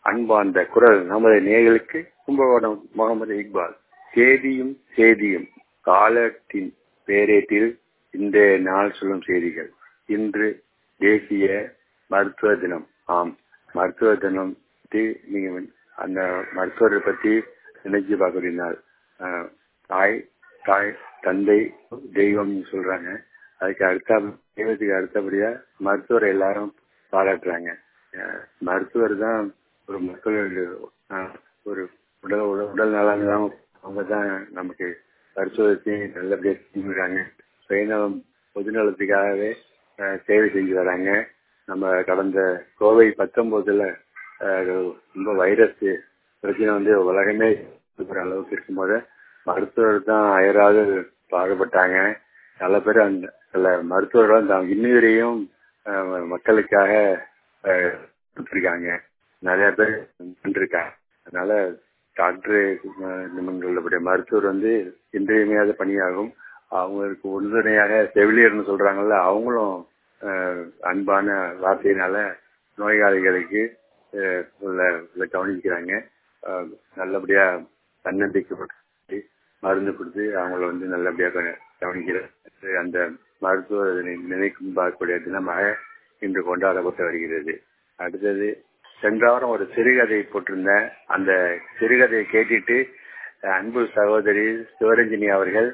அன்பார்ந்த குரல் நமது நேயர்களுக்கு கும்பகோணம் முகமது இக்பால் சேதியும் சேதியும் காலத்தின் பேரேட்டில் இந்த நாள் சொல்லும் செய்திகள் இன்று தேசிய மருத்துவ தினம் ஆம் மருத்துவ தினம் பத்தி நீங்க வந்து அந்த மருத்துவரை பத்தி நினைச்சு பார்க்கக்கூடிய நாள் ஆஹ் தாய் தாய் தந்தை தெய்வம் சொல்றாங்க அதுக்கு அடுத்த தெய்வத்துக்கு அடுத்தபடியா மருத்துவரை எல்லாரும் பாராட்டுறாங்க ஆஹ் மருத்துவர் தான் ஒரு மக்களுடைய ஆஹ் ஒரு உடல் உடல் உடல் நலன் தான் அவங்க தான் நமக்கு பரிசோதனையும் நல்லபடியாக செஞ்சுக்கிறாங்க சுயநலம் பொதுநலத்துக்காகவே ஆஹ் சேவை செஞ்சு வராங்க நம்ம கடந்த கோவை பத்தொன்பதுல ரொம்ப வைரஸ் பிரச்சனை வந்து உலகமே இருக்கிற அளவுக்கு இருக்கும்போது மருத்துவர் தான் அயராது பாடுபட்டாங்க பல பேர் அந்த சில மருத்துவர்கள் தான் இன்னுவரையும் மக்களுக்காக கொடுத்துருக்காங்க நிறைய பேர் இருக்காங்க அதனால டாக்டர் நம்மளுடைய மருத்துவர் வந்து இன்றியமையாத பணியாகும் அவங்களுக்கு உறுதுணையாக செவிலியர்னு சொல்றாங்கல்ல அவங்களும் அன்பான வார்த்தையினால நோயாளிகளுக்கு உள்ள கவனிக்கிறாங்க நல்லபடியா தன்னம்பிக்கை மருந்து கொடுத்து அவங்கள வந்து நல்லபடியா கவனிக்கிற அந்த மருத்துவ நினைக்கும் பார்க்கக்கூடிய தினமாக இன்று கொண்டாடப்பட்டு வருகிறது அடுத்தது சென்ற வாரம் ஒரு சிறுகதை போட்டிருந்தேன் அந்த சிறுகதையை கேட்டுட்டு அன்பு சகோதரி சிவரஞ்சினி அவர்கள்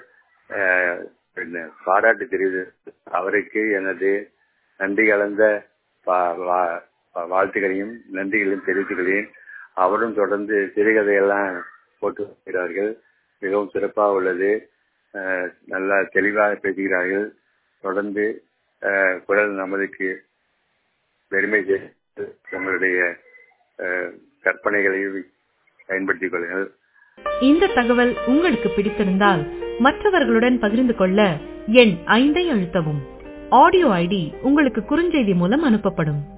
பாராட்டு தெரிவித்து அவருக்கு எனது நன்றி கலந்த வாழ்த்துக்களையும் நன்றிகளையும் தெரிவித்துக்கிறேன் அவரும் தொடர்ந்து சிறுகதையெல்லாம் போட்டு வருகிறார்கள் மிகவும் சிறப்பாக உள்ளது நல்லா தெளிவாக பேசுகிறார்கள் தொடர்ந்து குரல் நமதுக்கு பெருமை உங்களுடைய கற்பனைகளை பயன்படுத்திக் கொள்ளுங்கள் இந்த தகவல் உங்களுக்கு பிடித்திருந்தால் மற்றவர்களுடன் பகிர்ந்து கொள்ள எண் ஐந்தை அழுத்தவும் ஆடியோ ஐடி உங்களுக்கு குறுஞ்செய்தி மூலம் அனுப்பப்படும்